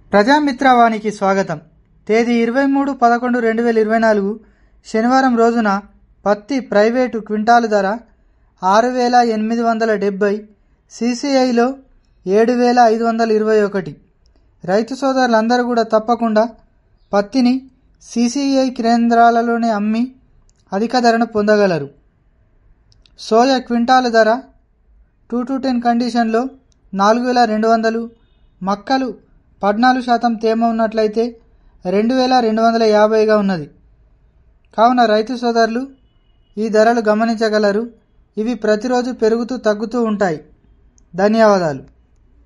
ప్రజామిత్రవానికి స్వాగతం తేదీ ఇరవై మూడు పదకొండు రెండు వేల ఇరవై నాలుగు శనివారం రోజున పత్తి ప్రైవేటు క్వింటాలు ధర ఆరు వేల ఎనిమిది వందల డెబ్బై సీసీఐలో ఏడు వేల ఐదు వందల ఇరవై ఒకటి రైతు సోదరులందరూ కూడా తప్పకుండా పత్తిని సీసీఐ కేంద్రాలలోనే అమ్మి అధిక ధరను పొందగలరు సోయా క్వింటాలు ధర టూ టు టెన్ కండిషన్లో నాలుగు వేల రెండు వందలు మక్కలు పద్నాలుగు శాతం తేమ ఉన్నట్లయితే రెండు వేల రెండు వందల యాభైగా ఉన్నది కావున రైతు సోదరులు ఈ ధరలు గమనించగలరు ఇవి ప్రతిరోజు పెరుగుతూ తగ్గుతూ ఉంటాయి ధన్యవాదాలు